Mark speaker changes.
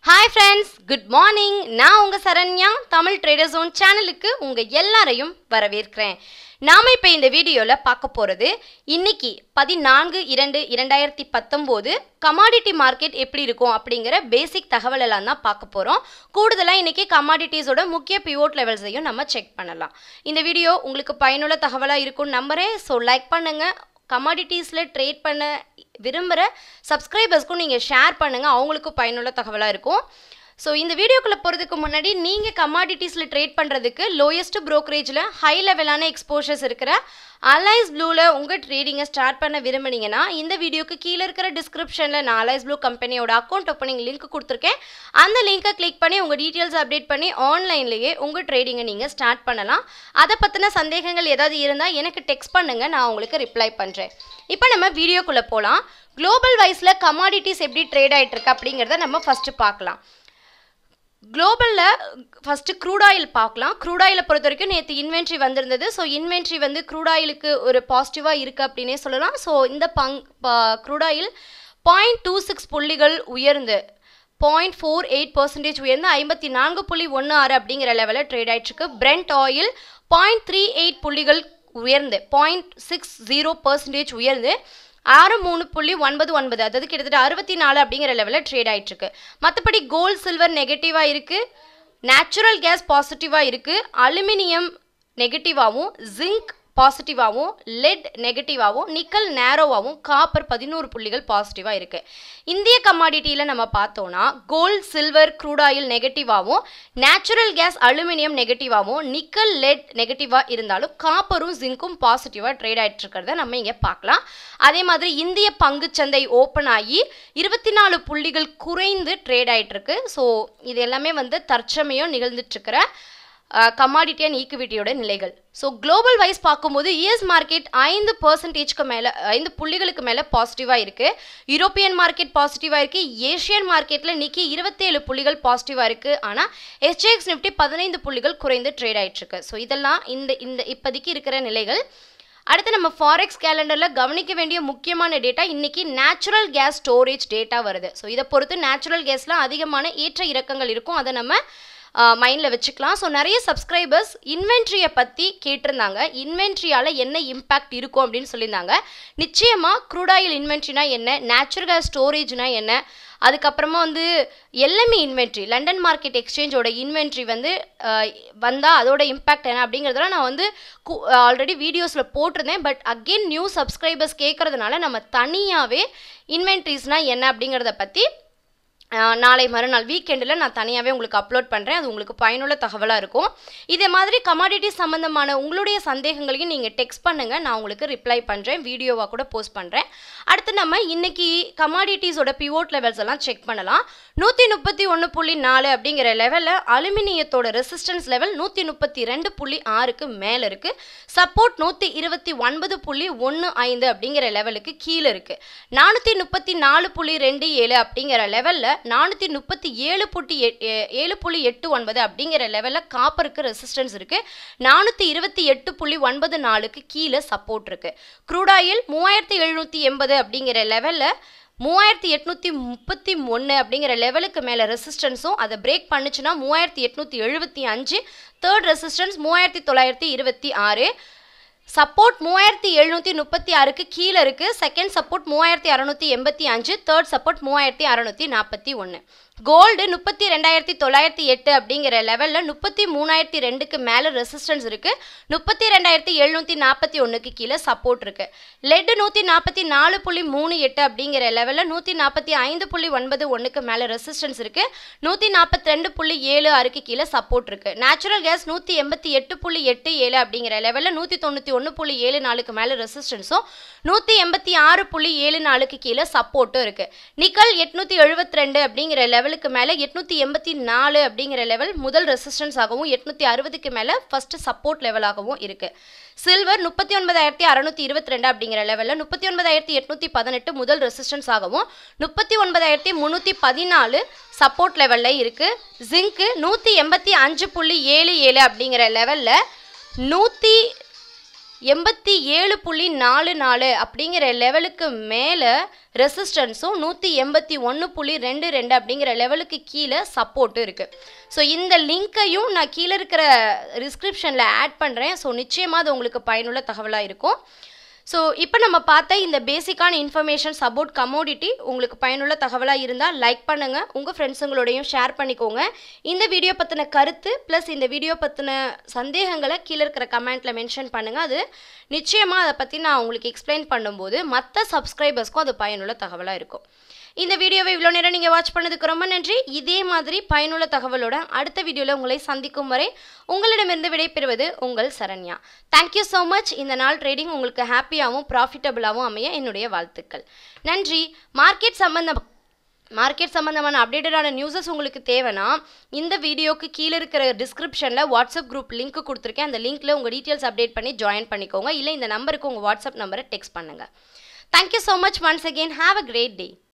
Speaker 1: hi friends good morning நான் உங்கள் Saranya Tamil trader zone சேனலுக்கு உங்கள் எல்லாரையும் வரவேற்கிறேன் நாம் இப்போ இந்த வீடியோவில் பார்க்க போகிறது இன்னைக்கு பதினான்கு இரண்டு இரண்டாயிரத்தி பத்தொம்போது கமாடிட்டி மார்க்கெட் எப்படி இருக்கும் அப்படிங்கிற பேசிக் தகவல் எல்லாம் தான் பார்க்க போகிறோம் கூடுதலாக இன்னைக்கு கமாடிட்டிஸோட முக்கிய பிவோட் லெவல்ஸையும் நம்ம செக் பண்ணலாம் இந்த வீடியோ உங்களுக்கு பயனுள்ள தகவலாக இருக்கும்னு நம்புகிறேன் ஸோ லைக் பண்ணுங்கள் கமாடிட்டிஸில் ட்ரேட் பண்ண விரும்புகிற சப்ஸ்கிரைபர்ஸ்க்கும் நீங்கள் ஷேர் பண்ணுங்கள் அவங்களுக்கும் பயனுள்ள தகவலாக இருக்கும் ஸோ இந்த வீடியோக்குள்ளே போகிறதுக்கு முன்னாடி நீங்கள் கமாடிட்டிஸில் ட்ரேட் பண்ணுறதுக்கு லோயஸ்ட் ப்ரோக்கரேஜில் ஹை லெவலான எக்ஸ்போஷர்ஸ் இருக்கிற அலைஸ் ப்ளூவில் உங்கள் ட்ரேடிங்கை ஸ்டார்ட் பண்ண விரும்புனீங்கன்னா இந்த வீடியோக்கு கீழே இருக்கிற டிஸ்கிரிப்ஷனில் நான் அலைஸ் ப்ளூ கம்பெனியோட அக்கௌண்ட் ஓப்பனிங் லிங்க் கொடுத்துருக்கேன் அந்த லிங்க்கை கிளிக் பண்ணி உங்கள் டீட்டெயில்ஸ் அப்டேட் பண்ணி ஆன்லைன்லேயே உங்கள் ட்ரேடிங்கை நீங்கள் ஸ்டார்ட் பண்ணலாம் அதை பற்றின சந்தேகங்கள் ஏதாவது இருந்தால் எனக்கு டெக்ஸ்ட் பண்ணுங்கள் நான் உங்களுக்கு ரிப்ளை பண்ணுறேன் இப்போ நம்ம வீடியோக்குள்ளே போகலாம் குளோபல் வைஸில் கமாடிட்டிஸ் எப்படி ட்ரேட் ஆகிட்டு இருக்கு அப்படிங்கிறத நம்ம ஃபஸ்ட்டு பார்க்கலாம் குளோபலில் ஃபஸ்ட்டு க்ரூட் ஆயில் பார்க்கலாம் க்ரூட் ஆயிலை பொறுத்த வரைக்கும் நேற்று இன்வென்ட்ரி வந்திருந்தது ஸோ இன்வென்ட்ரி வந்து க்ரூட் ஆயிலுக்கு ஒரு பாசிட்டிவாக இருக்குது அப்படின்னே சொல்லலாம் ஸோ இந்த பங் crude oil point two six புள்ளிகள் உயர்ந்து பாயிண்ட் ஃபோர் எயிட் பர்சன்டேஜ் உயர்ந்து ஐம்பத்தி நான்கு புள்ளி ஒன்று ஆறு அப்படிங்கிற லெவலில் ட்ரேட் ஆயிட்டுருக்கு brent oil point three eight புள்ளிகள் உயர்ந்து பாயிண்ட் சிக்ஸ் ஜீரோ பர்சன்டேஜ் உயர்ந்து ஆறு மூணு புள்ளி ஒன்பது ஒன்பது அதாவது கிட்டத்தட்ட அறுபத்தி நாலு அப்படிங்கிற லெவலில் ட்ரேட் ஆயிட்டுருக்கு மற்றபடி கோல்டு சில்வர் நெகட்டிவாக இருக்குது நேச்சுரல் கேஸ் பாசிட்டிவாக இருக்குது அலுமினியம் நெகட்டிவாகவும் ஜிங்க் பாசிட்டிவாகவும் லெட் நெகட்டிவாகவும் நிக்கல் நேரோவாகவும் காப்பர் பதினோரு புள்ளிகள் பாசிட்டிவாக இருக்குது இந்திய கமாடிட்டியில் நம்ம பார்த்தோன்னா கோல்ட் சில்வர் க்ரூட் ஆயில் நெகட்டிவாகவும் நேச்சுரல் கேஸ் அலுமினியம் நெகட்டிவாகவும் நிக்கல் லெட் நெகட்டிவாக இருந்தாலும் காப்பரும் ஜிங்க்கும் பாசிட்டிவாக ட்ரேட் ஆகிட்டு இருக்கிறத நம்ம இங்கே பார்க்கலாம் அதே மாதிரி இந்திய பங்குச்சந்தை ஓப்பன் ஆகி இருபத்தி நாலு புள்ளிகள் குறைந்து ட்ரேட் ஆகிட்டு இருக்கு ஸோ இது எல்லாமே வந்து தற்சமயம் நிகழ்ந்துட்டுருக்கிற கமாடிட்டி அண்ட் ஈக்விட்டியோட நிலைகள் ஸோ குளோபல் வைஸ் பார்க்கும்போது யூஎஸ் மார்க்கெட் ஐந்து பர்சன்டேஜ்க்கு மேலே ஐந்து புள்ளிகளுக்கு மேலே பாசிட்டிவாக இருக்குது யூரோப்பியன் மார்க்கெட் பாசிட்டிவாக இருக்குது ஏஷியன் மார்க்கெட்டில் நிக்கி இருபத்தேழு புள்ளிகள் பாசிட்டிவாக இருக்குது ஆனால் எஸ்ஜேஎக்ஸ் நிஃப்டி பதினைந்து புள்ளிகள் குறைந்து ட்ரேட் ஆகிட்டுருக்கு ஸோ இதெல்லாம் இந்த இந்த இப்போதைக்கு இருக்கிற நிலைகள் அடுத்து நம்ம ஃபாரெக்ஸ் கேலண்டரில் கவனிக்க வேண்டிய முக்கியமான டேட்டா இன்றைக்கி நேச்சுரல் கேஸ் ஸ்டோரேஜ் டேட்டா வருது ஸோ இதை பொறுத்து நேச்சுரல் கேஸில் அதிகமான ஏற்ற இறக்கங்கள் இருக்கும் அதை நம்ம மைண்டில் வச்சுக்கலாம் ஸோ நிறைய சப்ஸ்கிரைபர்ஸ் இன்வென்ட்ரியை பற்றி கேட்டிருந்தாங்க இன்வென்ட்ரியால் என்ன இம்பேக்ட் இருக்கும் அப்படின்னு சொல்லியிருந்தாங்க நிச்சயமாக க்ரூடாயில் இன்வென்ட்ரினா என்ன நேச்சுரல் கேஸ் ஸ்டோரேஜ்னா என்ன அதுக்கப்புறமா வந்து எல்எம்இ இன்வென்ட்ரி லண்டன் மார்க்கெட் எக்ஸ்சேஞ்சோட இன்வென்ட்ரி வந்து வந்தால் அதோட இம்பேக்ட் என்ன அப்படிங்கிறதெல்லாம் நான் வந்து ஆல்ரெடி வீடியோஸில் போட்டிருந்தேன் பட் அகெயின் நியூ சப்ஸ்கிரைபர்ஸ் கேட்குறதுனால நம்ம தனியாகவே இன்வென்ட்ரிஸ்னால் என்ன அப்படிங்கிறத பற்றி நாளை மறுநாள் வீக்கெண்டில் நான் தனியாகவே உங்களுக்கு அப்லோட் பண்ணுறேன் அது உங்களுக்கு பயனுள்ள தகவலாக இருக்கும் இதே மாதிரி கமாடிட்டி சம்மந்தமான உங்களுடைய சந்தேகங்களையும் நீங்கள் டெக்ஸ்ட் பண்ணுங்கள் நான் உங்களுக்கு ரிப்ளை பண்ணுறேன் வீடியோவாக கூட போஸ்ட் பண்ணுறேன் அடுத்து நம்ம இன்றைக்கி கமாடிட்டிஸோட பிவோட் லெவல்ஸ் எல்லாம் செக் பண்ணலாம் நூற்றி முப்பத்தி ஒன்று புள்ளி நாலு அப்படிங்கிற லெவலில் அலுமினியத்தோட ரெசிஸ்டன்ஸ் லெவல் நூற்றி முப்பத்தி ரெண்டு புள்ளி ஆறுக்கு மேலே இருக்குது சப்போர்ட் நூற்றி இருபத்தி ஒன்பது புள்ளி ஒன்று ஐந்து அப்படிங்கிற லெவலுக்கு கீழே இருக்குது நானூற்றி முப்பத்தி நாலு புள்ளி ரெண்டு ஏழு அப்படிங்கிற லெவலில் நானூற்றி முப்பத்தி ஏழு புள்ளி ஏழு புள்ளி எட்டு ஒன்பது அப்படிங்கிற லெவலில் காப்பருக்கு ரெசிஸ்டன்ஸ் இருக்குது நானூற்றி இருபத்தி எட்டு புள்ளி ஒன்பது நாலுக்கு கீழே சப்போர்ட் இருக்குது க்ரூடாயில் மூவாயிரத்தி எழுநூற்றி எண்பது அப்படிங்கிற லெவலில் மூவாயிரத்தி எட்நூற்றி முப்பத்தி ஒன்று அப்படிங்கிற லெவலுக்கு மேலே ரெசிஸ்டன்ஸும் அதை பிரேக் பண்ணுச்சுன்னா மூவாயிரத்தி எட்நூற்றி எழுபத்தி அஞ்சு தேர்ட் ரெசிஸ்டன்ஸ் மூவாயிரத்தி தொள்ளாயிரத்தி இருபத்தி ஆறு சப்போர்ட் மூவாயிரத்தி எழுநூற்றி முப்பத்தி ஆறுக்கு கீழே இருக்குது செகண்ட் சப்போர்ட் மூவாயிரத்தி அறநூற்றி எண்பத்தி அஞ்சு தேர்ட் சப்போர்ட் மூவாயிரத்தி அறநூற்றி நாற்பத்தி ஒன்று கோல்டு முப்பத்தி ரெண்டாயிரத்தி தொள்ளாயிரத்தி எட்டு அப்படிங்கிற லெவலில் முப்பத்தி மூணாயிரத்தி ரெண்டுக்கு மேலே ரெசிஸ்டன்ஸ் இருக்குது முப்பத்தி ரெண்டாயிரத்தி எழுநூற்றி நாற்பத்தி ஒன்றுக்கு கீழே சப்போர்ட் இருக்குது லெட்டு நூற்றி நாற்பத்தி நாலு புள்ளி மூணு எட்டு அப்படிங்கிற லெவலில் நூற்றி நாற்பத்தி ஐந்து புள்ளி ஒன்பது ஒன்றுக்கு மேலே ரெசிஸ்டன்ஸ் இருக்குது நூற்றி நாற்பத்தி ரெண்டு புள்ளி ஏழு ஆறுக்கு கீழே சப்போர்ட் இருக்குது நேச்சுரல் கேஸ் நூற்றி எண்பத்தி எட்டு புள்ளி எட்டு ஏழு அப்படிங்கிற லெவலில் நூற்றி தொண்ணூற்றி ஒன்று புள்ளி ஏழு நாலுக்கு மேலே ரெசிஸ்டன்ஸும் நூற்றி எண்பத்தி ஆறு புள்ளி ஏழு நாலுக்கு கீழே சப்போர்ட்டும் இருக்குது நிக்கல் எட்நூற்றி எழுபத்தி ரெண்டு அப்படிங்கிற லெவலுக்கு மேலே எட்நூற்றி எண்பத்தி நாலு அப்படிங்கிற லெவல் முதல் ரெசிஸ்டன்ஸ் ஆகவும் எட்நூற்றி அறுபதுக்கு மேலே ஃபஸ்ட்டு சப்போர்ட் லெவலாகவும் இருக்குது சில்வர் முப்பத்தி ஒன்பதாயிரத்தி அறநூற்றி இருபத்தி ரெண்டு அப்படிங்கிற லெவலில் முப்பத்தி ஒன்பதாயிரத்தி எட்நூற்றி பதினெட்டு முதல் ரெசிஸ்டன்ஸ் ஆகவும் முப்பத்தி ஒன்பதாயிரத்தி முந்நூற்றி பதினாலு சப்போர்ட் லெவலில் இருக்குது ஜிங்க்கு நூற்றி எண்பத்தி அஞ்சு புள்ளி ஏழு ஏழு அப்படிங்கிற லெவலில் நூற்றி எண்பத்தி ஏழு புள்ளி நாலு நாலு அப்படிங்கிற லெவலுக்கு மேலே ரெசிஸ்டன்ஸும் நூற்றி எண்பத்தி ஒன்று புள்ளி ரெண்டு ரெண்டு அப்படிங்கிற லெவலுக்கு கீழே சப்போர்ட்டும் இருக்குது ஸோ இந்த லிங்க்கையும் நான் கீழே இருக்கிற டிஸ்கிரிப்ஷனில் ஆட் பண்ணுறேன் ஸோ நிச்சயமாக அது உங்களுக்கு பயனுள்ள தகவலாக இருக்கும் ஸோ இப்போ நம்ம பார்த்த இந்த பேசிக்கான இன்ஃபர்மேஷன்ஸ் அபவுட் கமோடிட்டி உங்களுக்கு பயனுள்ள தகவலாக இருந்தால் லைக் பண்ணுங்கள் உங்கள் ஃப்ரெண்ட்ஸுங்களோடையும் ஷேர் பண்ணிக்கோங்க இந்த வீடியோ பற்றின கருத்து ப்ளஸ் இந்த வீடியோ பற்றின சந்தேகங்களை கீழே இருக்கிற கமெண்ட்டில் மென்ஷன் பண்ணுங்கள் அது நிச்சயமாக அதை பற்றி நான் உங்களுக்கு எக்ஸ்பிளைன் பண்ணும்போது மற்ற சப்ஸ்கிரைபர்ஸ்க்கும் அது பயனுள்ள தகவலாக இருக்கும் இந்த வீடியோவை இவ்வளோ நேரம் நீங்கள் வாட்ச் பண்ணதுக்கு ரொம்ப நன்றி இதே மாதிரி பயனுள்ள தகவலோட அடுத்த வீடியோவில் உங்களை சந்திக்கும் வரை உங்களிடமிருந்து விடைபெறுவது உங்கள் சரண்யா தேங்க்யூ ஸோ மச் இந்த நாள் ட்ரேடிங் உங்களுக்கு ஹாப்பியாகவும் ப்ராஃபிட்டபுளாகவும் அமைய என்னுடைய வாழ்த்துக்கள் நன்றி மார்க்கெட் சம்பந்தம் மார்க்கெட் சம்மந்தமான அப்டேட்டடான நியூஸஸ் உங்களுக்கு தேவைன்னா இந்த வீடியோக்கு கீழே இருக்கிற டிஸ்கிரிப்ஷனில் வாட்ஸ்அப் குரூப் லிங்க் கொடுத்துருக்கேன் அந்த லிங்க்கில் உங்கள் டீட்டெயில்ஸ் அப்டேட் பண்ணி ஜாயின் பண்ணிக்கோங்க இல்லை இந்த நம்பருக்கு உங்கள் வாட்ஸ்அப் நம்பரை டெக்ஸ்ட் பண்ணுங்கள் thank you so much once again have a great day